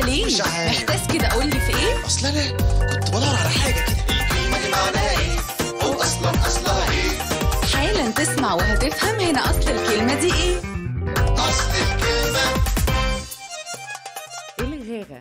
ليه مش عارف. محتاس كده قول لي في ايه اصل انا كنت بدور على حاجه كده الكلمه دي معناها ايه او اصلا اصلها ايه حالا تسمع وهتفهم هنا اصل الكلمه دي ايه اصل الكلمه الغاغه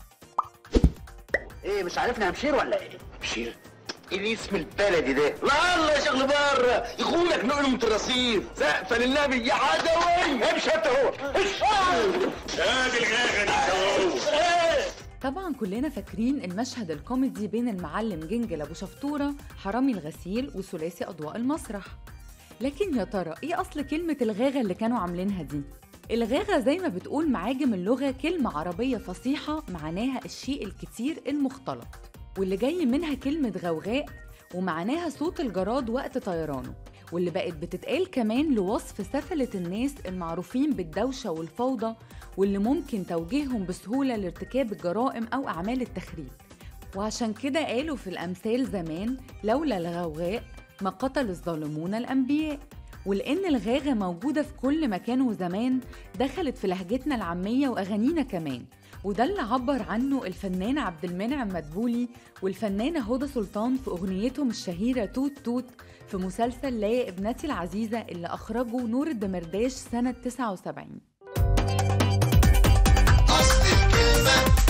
ايه مش عارفني همشير ولا ايه؟ بشير ايه الاسم البلدي ده؟ لا الله يا شغل بره يخونك نقل من الرصيف سقفه للنبي يا عدوي امشي انت هو ادي الغاغه دي طبعا كلنا فاكرين المشهد الكوميدي بين المعلم جنجل ابو شفطوره حرامي الغسيل وثلاثي اضواء المسرح لكن يا ترى ايه اصل كلمه الغاغه اللي كانوا عاملينها دي الغاغه زي ما بتقول معاجم اللغه كلمه عربيه فصيحه معناها الشيء الكتير المختلط واللي جاي منها كلمه غوغاء ومعناها صوت الجراد وقت طيرانه واللي بقت بتتقال كمان لوصف سفلة الناس المعروفين بالدوشة والفوضى واللي ممكن توجيههم بسهولة لارتكاب الجرائم أو أعمال التخريب وعشان كده قالوا في الأمثال زمان لولا الغوغاء ما قتل الظالمون الأنبياء ولأن الغاغة موجودة في كل مكان وزمان دخلت في لهجتنا العامية وأغانينا كمان وده اللي عبر عنه الفنان عبد المنعم مدبولي والفنانة هدى سلطان في أغنيتهم الشهيرة توت توت في مسلسل لا يا ابنتي العزيزة اللي أخرجه نور الدمرداش سنة 79 اصل الكلمه